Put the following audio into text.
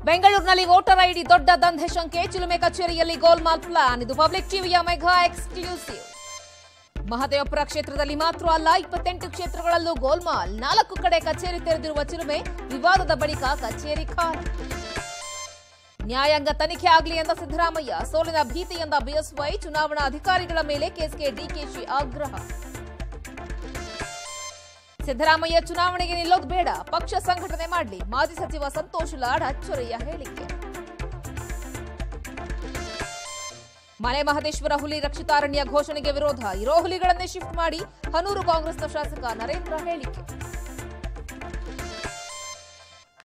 ಬೆಂಗಳೂರಿನಲ್ಲಿ voter ID ದೊಡ್ಡ ದಂಧೆ ಶಂಕೆ ಚಿಲುಮೆ ಕಚೇರಿಯಲ್ಲಿ ಗೋಲ್ಮಾಲ್ ಪ್ಲಾನ್ ಇದು ಪಬ್ಲಿಕ್ ಟಿವಿಯ ಮೆಗಾ ಎಕ್ಸ್ಕ್ಲೂಸಿವ್ ಮಹದೇವಪುರ ಕ್ಷೇತ್ರದಲ್ಲಿ ಮಾತ್ರ ಅಲ್ಲ ಇಪ್ಪತ್ತೆಂಟು ಕ್ಷೇತ್ರಗಳಲ್ಲೂ ಗೋಲ್ಮಾಲ್ ನಾಲ್ಕು ಕಡೆ ಕಚೇರಿ ತೆರೆದಿರುವ ಚಿಲುಮೆ ವಿವಾದದ ಬಳಿಕ ಕಚೇರಿ ಖಾಲಿ ನ್ಯಾಯಾಂಗ ತನಿಖೆ ಆಗಲಿ ಎಂದ ಸಿದ್ದರಾಮಯ್ಯ ಸೋಲಿನ ಭೀತಿ ಎಂದ ಬಿಎಸ್ವೈ ಚುನಾವಣಾ ಅಧಿಕಾರಿಗಳ ಮೇಲೆ ಕೇಸ್ಗೆ ಡಿಕೆಶಿ ಆಗ್ರಹ ಸಿದ್ದರಾಮಯ್ಯ ಚುನಾವಣೆಗೆ ನಿಲ್ಲೋದು ಬೇಡ ಪಕ್ಷ ಸಂಘಟನೆ ಮಾಡಲಿ ಮಾಜಿ ಸಚಿವ ಸಂತೋಷ್ ಲಾಡ್ ಅಚ್ಚರಿಯ ಹೇಳಿಕೆ ಮಲೆ ಮಹದೇಶ್ವರ ಹುಲಿ ರಕ್ಷಿತಾರಣ್ಯ ಘೋಷಣೆಗೆ ವಿರೋಧ ಇರೋ ಹುಲಿಗಳನ್ನೇ ಶಿಫ್ಟ್ ಮಾಡಿ ಹನೂರು ಕಾಂಗ್ರೆಸ್ನ ಶಾಸಕ ನರೇಂದ್ರ ಹೇಳಿಕೆ